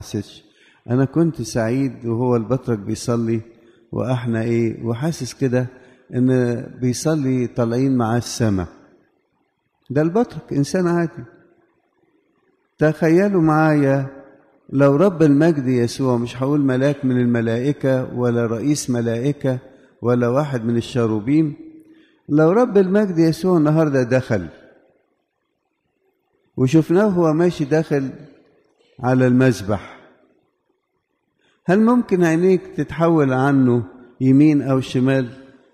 حسيتش انا كنت سعيد وهو البطرك بيصلي واحنا ايه وحاسس كده ان بيصلي طالعين معاه السما ده البطرك انسان عادي تخيلوا معايا لو رب المجد يسوع مش هقول ملاك من الملائكة ولا رئيس ملائكة ولا واحد من الشاروبيم لو رب المجد يسوع النهاردة دخل وشفناه هو ماشي داخل على المذبح هل ممكن عينيك تتحول عنه يمين أو شمال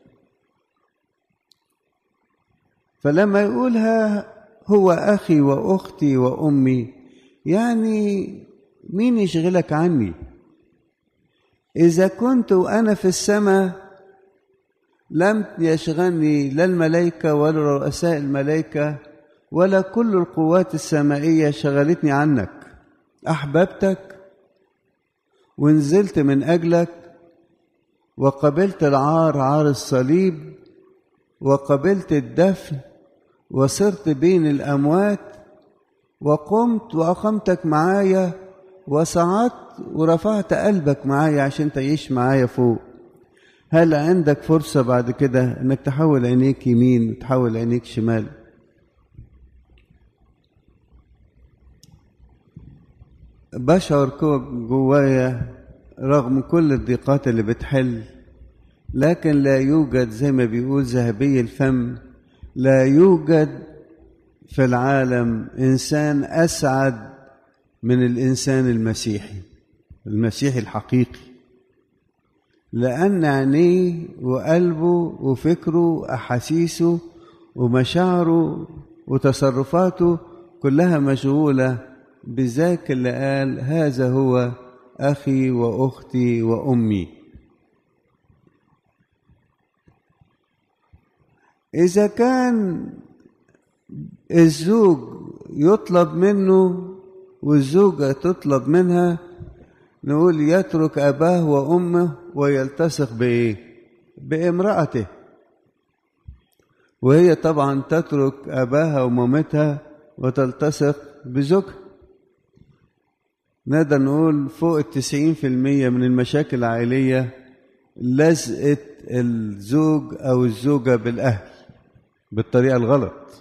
فلما يقولها هو أخي وأختي وأمي يعني مين يشغلك عني إذا كنت وأنا في السماء لم يشغلني لا الملائكة ولا رؤساء الملائكة ولا كل القوات السمائية شغلتني عنك أحببتك ونزلت من أجلك وقبلت العار عار الصليب وقبلت الدفن وصرت بين الأموات وقمت وأقمتك معايا وصعدت ورفعت قلبك معايا عشان تعيش معايا فوق هل عندك فرصة بعد كده انك تحول عينيك يمين وتحول عينيك شمال بشعر جوايا رغم كل الضيقات اللي بتحل لكن لا يوجد زي ما بيقول ذهبي الفم لا يوجد في العالم انسان اسعد من الانسان المسيحي المسيحي الحقيقي لان عينيه وقلبه وفكره واحاسيسه ومشاعره وتصرفاته كلها مشغوله بذاك اللي قال هذا هو اخي واختي وامي اذا كان الزوج يطلب منه والزوجة تطلب منها نقول يترك أباه وأمه ويلتصق بإيه؟ بامرأته وهي طبعا تترك أباها ومامتها وتلتصق بزوجها نقدر نقول فوق التسعين في المية من المشاكل العائلية لزقة الزوج أو الزوجة بالأهل بالطريقة الغلط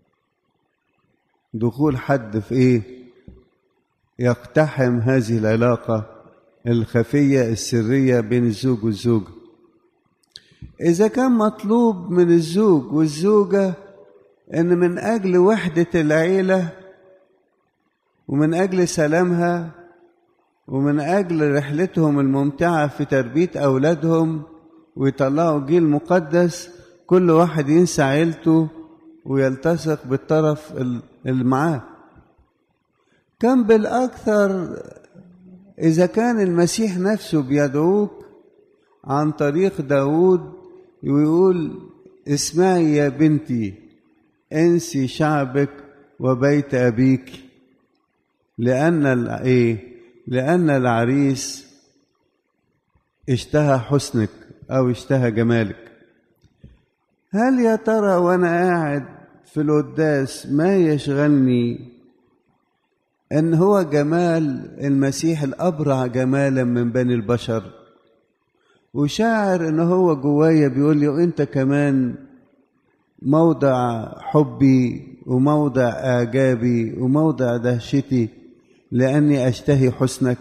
دخول حد في إيه يقتحم هذه العلاقة الخفية السرية بين الزوج والزوجة إذا كان مطلوب من الزوج والزوجة أن من أجل وحدة العيلة ومن أجل سلامها ومن أجل رحلتهم الممتعة في تربية أولادهم ويطلعوا جيل مقدس كل واحد ينسى عيلته ويلتصق بالطرف اللي معاه كم بالأكثر إذا كان المسيح نفسه بيدعوك عن طريق داود ويقول اسمعي يا بنتي انسي شعبك وبيت أبيك لأن إيه؟ لأن العريس اشتهى حسنك أو اشتهى جمالك هل يا ترى وأنا قاعد في القداس ما يشغلني ان هو جمال المسيح الابرع جمالا من بني البشر وشاعر ان هو جوايا بيقول لي وانت كمان موضع حبي وموضع اعجابي وموضع دهشتي لاني اشتهي حسنك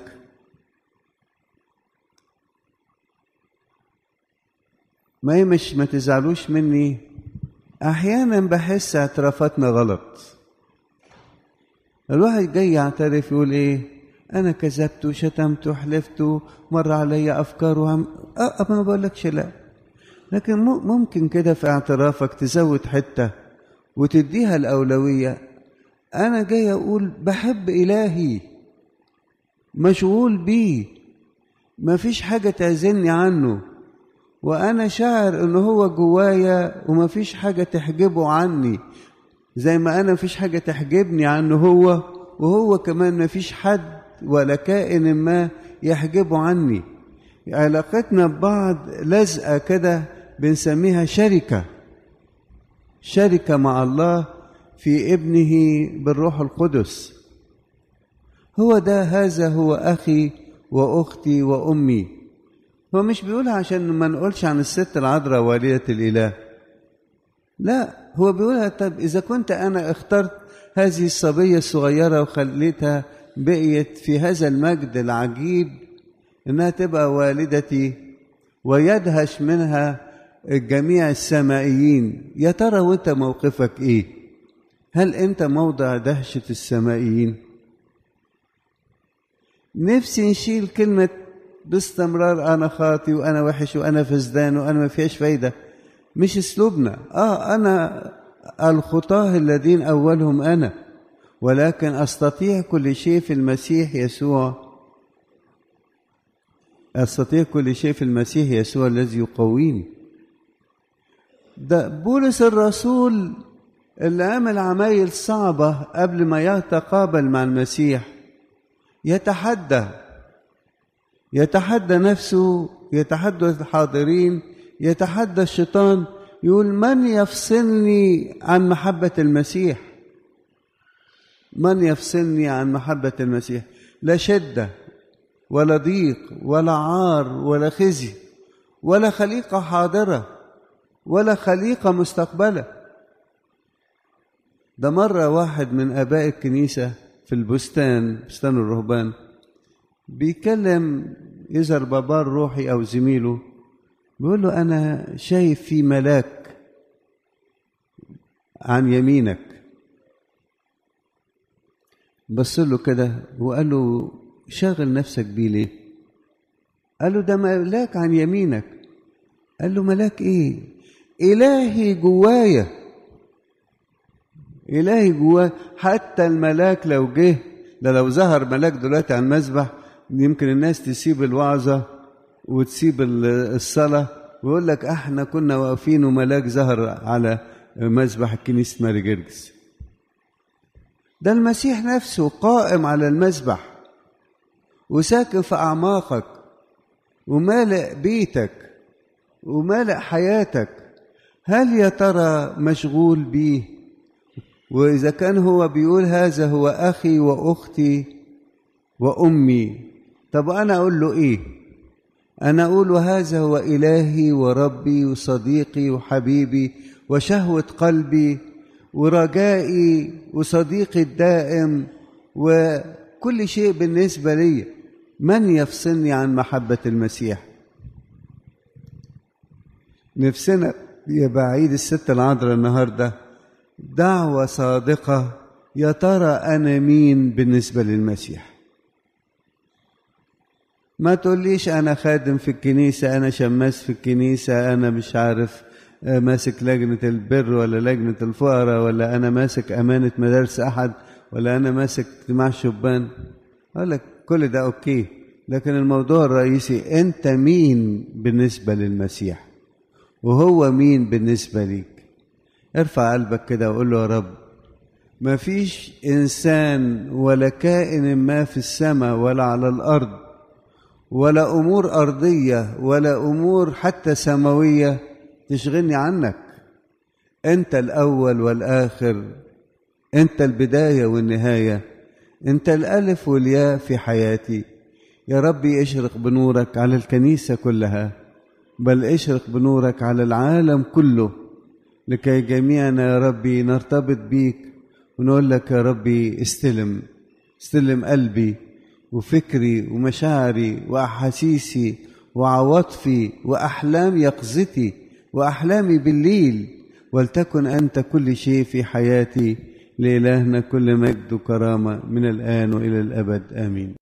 ما هي مش ما تزعلوش مني احيانا بحس اعترافاتنا غلط الواحد جاي يعترف يقول ايه انا كذبت وشتمت وحلفت مر علي افكار وهم أه ما بقولكش لا لكن ممكن كده في اعترافك تزود حته وتديها الاولويه انا جاي اقول بحب الهي مشغول بيه ما فيش حاجه تعزلني عنه وانا شاعر ان هو جوايا وما فيش حاجه تحجبه عني زي ما انا مفيش حاجه تحجبني عنه هو وهو كمان مفيش حد ولا كائن ما يحجبه عني علاقتنا ببعض لازقه كده بنسميها شركه شركه مع الله في ابنه بالروح القدس هو ده هذا هو أخي وأختي وأمي هو مش بيقولها عشان ما نقولش عن الست العذراء والدة الإله لا هو بيقولها طب إذا كنت أنا اخترت هذه الصبية الصغيرة وخليتها بقيت في هذا المجد العجيب إنها تبقى والدتي ويدهش منها جميع السمائيين يا ترى وانت موقفك ايه هل انت موضع دهشة السمائيين نفسي نشيل كلمة باستمرار أنا خاطي وأنا وحش وأنا فسدان وأنا ما فيهاش فايدة مش أسلوبنا آه أنا الخطاة الذين أولهم أنا ولكن أستطيع كل شيء في المسيح يسوع أستطيع كل شيء في المسيح يسوع الذي يقويني ده بولس الرسول اللي عمل عمايل صعبة قبل ما يتقابل مع المسيح يتحدى يتحدى نفسه يتحدى الحاضرين يتحدى الشيطان يقول من يفصلني عن محبة المسيح من يفصلني عن محبة المسيح لا شدة ولا ضيق ولا عار ولا خزي ولا خليقة حاضرة ولا خليقة مستقبلة ده مرة واحد من آباء الكنيسة في البستان بستان الرهبان بيكلم يظهر باباه الروحي أو زميله بيقول له أنا شايف في ملاك عن يمينك بص له كده وقال له شاغل نفسك بيه ليه قال له ده ملاك عن يمينك قال له ملاك ايه الهي جوايا الهي جوايا حتى الملاك لو جه ده لو ظهر ملاك دلوقتي على المسبح يمكن الناس تسيب الوعظه وتسيب الصلاه ويقول لك احنا كنا واقفين وملاك ظهر على مسبح كنيسه ماري جرجس ده المسيح نفسه قائم على المسبح وساكن في أعماقك ومالئ بيتك ومالئ حياتك هل يا ترى مشغول بيه وإذا كان هو بيقول هذا هو أخي وأختي وأمي طب أنا أقول له إيه أنا أقول هذا هو إلهي وربي وصديقي وحبيبي وشهوة قلبي ورجائي وصديقي الدائم وكل شيء بالنسبة لي من يفصلني عن محبة المسيح نفسنا يبقى عيد الست العذراء النهارده دعوة صادقة يا ترى أنا مين بالنسبة للمسيح ما تقوليش أنا خادم في الكنيسة أنا شماس في الكنيسة أنا مش عارف ماسك لجنة البر ولا لجنة الفقراء ولا أنا ماسك أمانة مدارس أحد ولا أنا ماسك اجتماع شبان أقول لك كل ده أوكي لكن الموضوع الرئيسي أنت مين بالنسبة للمسيح وهو مين بالنسبة ليك ارفع قلبك كده وقول له يا رب ما فيش إنسان ولا كائن ما في السماء ولا على الأرض ولا أمور أرضية ولا أمور حتى سماوية تشغلني عنك أنت الأول والآخر أنت البداية والنهاية أنت الألف والياء في حياتي يا ربي اشرق بنورك على الكنيسة كلها بل اشرق بنورك على العالم كله لكي جميعنا يا ربي نرتبط بيك ونقول لك يا ربي استلم استلم قلبي وفكري ومشاعري وأحاسيسي وعواطفي وأحلام يقظتي وأحلامي بالليل ولتكن أنت كل شيء في حياتي لإلهنا كل مجد وكرامة من الآن وإلى الأبد آمين